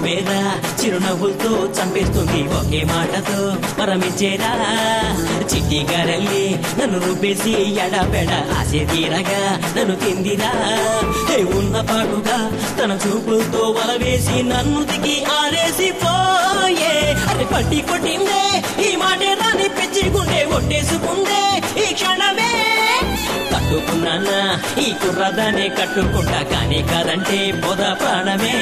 పువ్వేరా చిరునవ్వులతో చంపేస్తుంది ఒకే మాటతో పరమించేరా చిట్టి గారెల్లి నన్ను రుబ్బేసి ఎడబెడ ఆశ తీరగా నన్ను తిందిరా హే ఉన్న పాటుగా తన చూపులతో వలవేసి నన్ను దిగి ఆరేసి పోయే అది పట్టి కొట్టిందే ఈ మాటే రాని పిచ్చి గుండె కొట్టేసుకుందే ఈ క్షణమే కట్టుకున్నానా ఈ కుర్రదానే కట్టుకుంటా కానీ కాదంటే పొద ప్రాణమే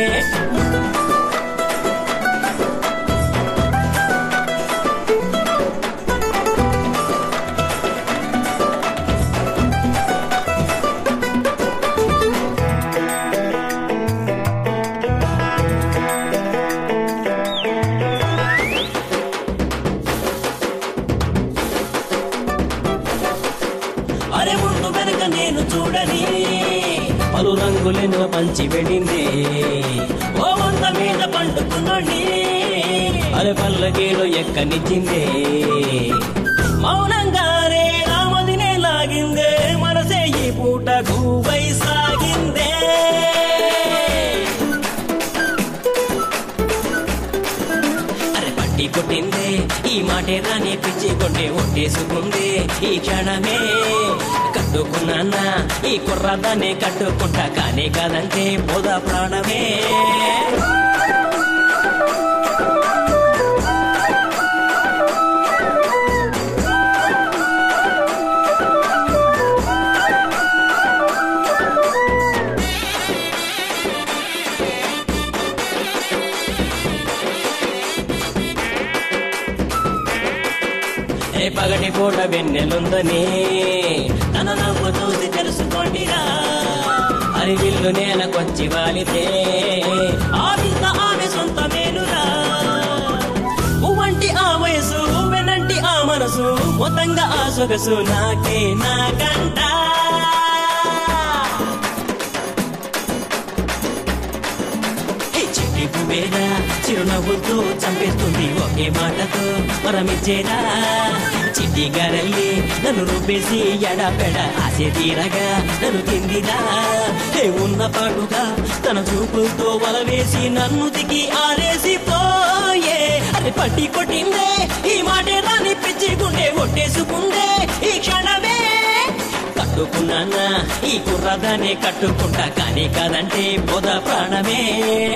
అరే ముందు వెనక నేను చూడని పలు రంగులెన్నో పంచి వెళ్ళింది ఓ వంద మీద పండుకున్నోండి అరే పల్లకీలో ఎక్కనిచ్చింది మౌనంగానే రామదినే లాగిందే మనసే ఈ పూట గువై సాగిందే అరే పట్టి కొట్టిందే ఈ మాటే రాని పిచ్చి కొట్టే ఒట్టేసుకుందే ఈ క్షణమే కట్టుకున్నానా ఈ కుర్రదాన్ని కట్టుకుంటా కానీ కాదంటే పోద ప్రాణమే ఏ పగటి పూట వెన్నెలుందని తన నవ్వు చూసి తెలుసుకోండిరా అది విల్లు నేలకొచ్చి వాలితే ఆ వింత ఆమె సొంతమేనురా పువ్వంటి ఆ వయసు వెనంటి ఆ మనసు మొత్తంగా ఆ సొగసు నాకే నాకంట హే చిట్టి పువ్వేరా చిరునవ్వుతో చంపేస్తుంది ఒకే మాటతో వరమిచ్చేరా చిట్టి గారల్లి నన్ను రుబ్బేసి ఎడపెడ ఆశ తీరగా నన్ను తిందిరా హే ఉన్న పాటుగా తన చూపులతో వలవేసి నన్ను దిగి ఆరేసి పోయే అది పట్టి కొట్టిందే ఈ మాటే రాని పిచ్చి గుండె కొట్టేసుకుందే ఈ క్షణమే కట్టుకున్నానా ఈ కుర్రదానే కట్టుకుంటా కానీ కాదంటే పొద ప్రాణమే